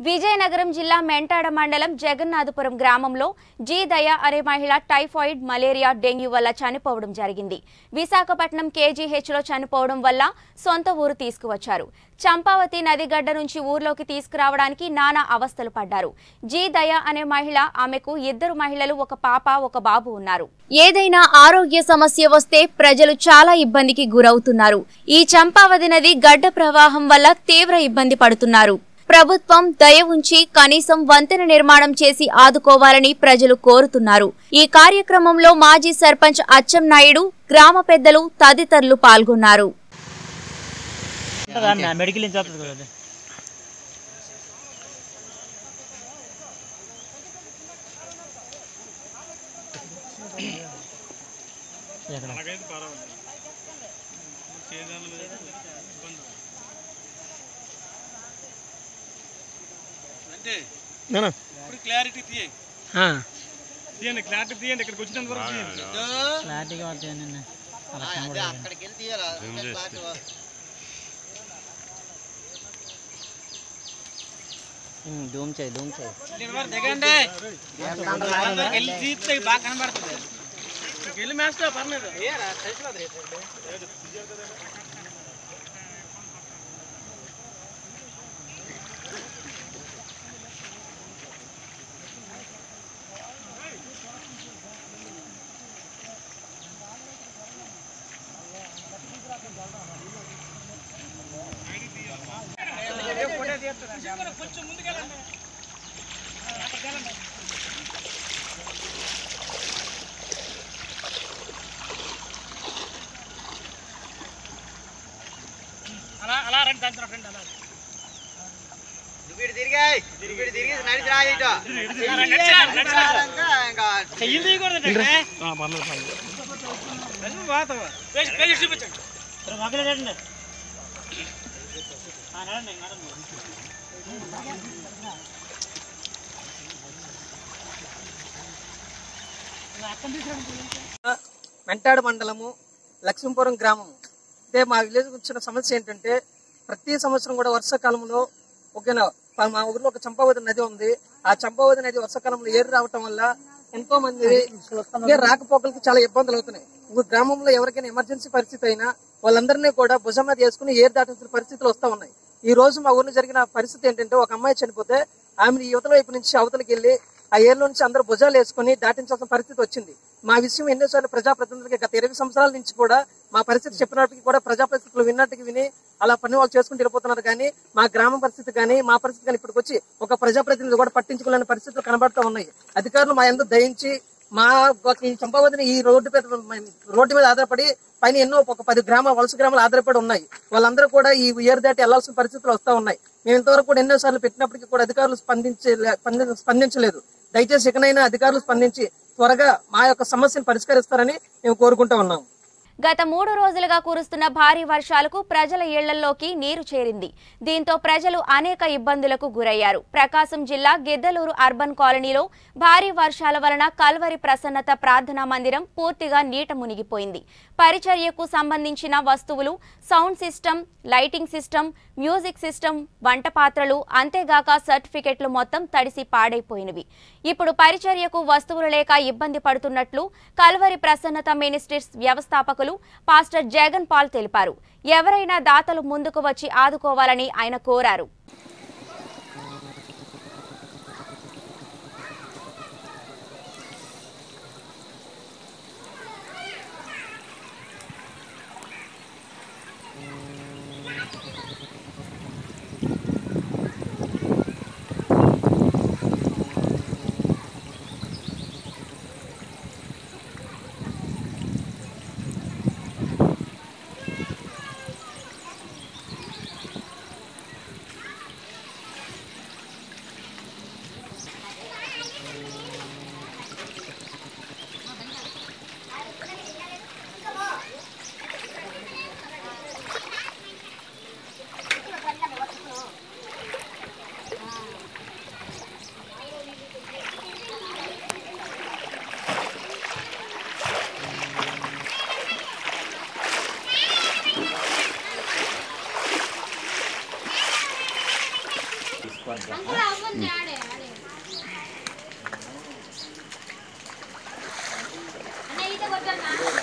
విజయనగరం జిల్లా మెంటాడ మండలం జగన్నాథపురం గ్రామంలో జీ దయ అనే మహిళ టైఫాయిడ్ మలేరియా డెంగ్యూ వల్ల చనిపోవడం జరిగింది విశాఖపట్నం కేజీహెచ్లో చనిపోవడం వల్ల సొంత ఊరు తీసుకువచ్చారు చంపావతి నదిగడ్డ నుంచి ఊర్లోకి తీసుకురావడానికి నానా అవస్థలు పడ్డారు జీ దయ అనే మహిళ ఆమెకు ఇద్దరు మహిళలు ఒక పాప ఒక బాబు ఉన్నారు ఏదైనా ఆరోగ్య సమస్య వస్తే ప్రజలు చాలా ఇబ్బందికి గురవుతున్నారు ఈ చంపావతి నది గడ్డ ప్రవాహం వల్ల తీవ్ర ఇబ్బంది పడుతున్నారు ప్రభుత్వం దయ ఉంచి కనీసం వంతెన నిర్మాణం చేసి ఆదుకోవాలని ప్రజలు కోరుతున్నారు ఈ కార్యక్రమంలో మాజీ సర్పంచ్ అచ్చం నాయుడు గ్రామ పెద్దలు తదితరులు పాల్గొన్నారు ఉంటుందా అన్న? మెడికల్ నుంచి వస్తుంది కదా అది. ఎక్కడ? అంటే నాన్న. ఇప్పుడు క్లారిటీ తీయ ఆ, తీయండి క్లారిటీ తీయండి ఇక్కడికి వచ్చినంత వరకు తీయండి క్లారిటీగా వస్తాయి నిన్న అలా కనబడదు. అక్కడికి వెళ్ళి తీయరా ఉమ్, జూమ్ చేయి జూమ్ చేయి దీని వరకు దిగండి అందరికి వెళ్ళి తీస్తే బాగా కనబడుతుంది ఇక్కడికి వెళ్ళి మేస్తా పర్లేదు ఏరా తెలిసిపోతుంది కొంచెం ముందుకెళ్ళండి అలా అలా రండి దాంట్లో రండి అలా దిగిడి తిరిగాయి దిగిడి తిరిగి నడిచి రా ఇటు ఇంకా చెయ్యిలు తీయకూడదు పర్లేదు పర్లేదు పోతావా పేజ్ పేజ్ చూపించండి ఇక్కడ మధ్యలో రండి. ఆ, నడండి, నడండి. మెంటాడ మండలము లక్ష్మీపురం గ్రామము అంటే మా విలేజ్ వచ్చిన సమస్య ఏంటంటే ప్రతి సంవత్సరం కూడా వర్షాకాలంలో ఒక మా ఊర్లో ఒక చంపావతి నది ఉంది ఆ చంపావతి నది వర్షాకాలంలో ఏరు రావటం వల్ల ఎంతో మంది ఇదే రాకపోకలకు చాలా ఇబ్బందులు అవుతున్నాయి ఊరు గ్రామంలో ఎవరికైనా ఎమర్జెన్సీ పరిస్థితి అయినా వాళ్ళందరినీ కూడా భుజం మీద వేసుకుని ఏరు దాటించిన పరిస్థితులు వస్తా ఉన్నాయి ఈ రోజు మా ఊర్లో జరిగిన పరిస్థితి ఏంటంటే ఒక అమ్మాయి చనిపోతే ఆమెను ఈ యువతల వైపు నుంచి అవతలకి వెళ్ళి ఆ ఏర్లో నుంచి అందరూ భుజాలు వేసుకుని దాటించాల్సిన పరిస్థితి వచ్చింది మా విషయం ఎన్నోసార్లు ప్రజాప్రతినిధులకి గత ఇరవై సంవత్సరాల నుంచి కూడా మా పరిస్థితి చెప్పినప్పటికీ కూడా ప్రజాప్రతినిధులు విన్నట్టుగా విని అలా పని వాళ్ళు చేసుకుంటూ వెళ్ళిపోతున్నారు కానీ మా గ్రామం పరిస్థితి కానీ మా పరిస్థితి కానీ ఇప్పటికి వచ్చి ఒక ప్రజాప్రతినిధి కూడా పట్టించుకోలేని పరిస్థితులు కనబడుతూ ఉన్నాయి అధికారులు మా ఎందుకు దయించి మా ఒక ఈ చంపావతిని ఈ రోడ్డు మీద రోడ్డు మీద ఆధారపడి పైన ఎన్నో ఒక పది గ్రామ వలస గ్రామాలు ఆధారపడి ఉన్నాయి వాళ్ళందరూ కూడా ఈ ఏరు దాటి వెళ్లాల్సిన పరిస్థితులు వస్తా ఉన్నాయి మేము ఇంతవరకు కూడా ఎన్నో సార్లు పెట్టినప్పటికీ కూడా అధికారులు స్పందించే స్పంది- స్పందించలేదు దయచేసి ఇకనైనా అధికారులు స్పందించి త్వరగా మా యొక్క సమస్యను పరిష్కరిస్తారని మేము కోరుకుంటా ఉన్నాం గత మూడు రోజులుగా కురుస్తున్న భారీ వర్షాలకు ప్రజల ఇళ్లలోకి నీరు చేరింది దీంతో ప్రజలు అనేక ఇబ్బందులకు గురయ్యారు ప్రకాశం జిల్లా గిద్దలూరు అర్బన్ కాలనీలో భారీ వర్షాల వలన కల్వరి ప్రసన్నత ప్రార్థనా మందిరం పూర్తిగా నీట మునిగిపోయింది పరిచర్యకు సంబంధించిన వస్తువులు sound system lighting system music system వంట పాత్రలు అంతేగాక సర్టిఫికెట్లు మొత్తం తడిసి పాడైపోయినవి ఇప్పుడు పరిచర్యకు వస్తువులు లేక ఇబ్బంది పడుతున్నట్లు కల్వరి ప్రసన్నత మినిస్ట్రీస్ వ్యవస్థాపకులు పాస్టర్ జగన్ పాల్ తెలిపారు ఎవరైనా దాతలు ముందుకు వచ్చి ఆదుకోవాలని ఆయన కోరారు అన్న ఈత కొట్టన్నా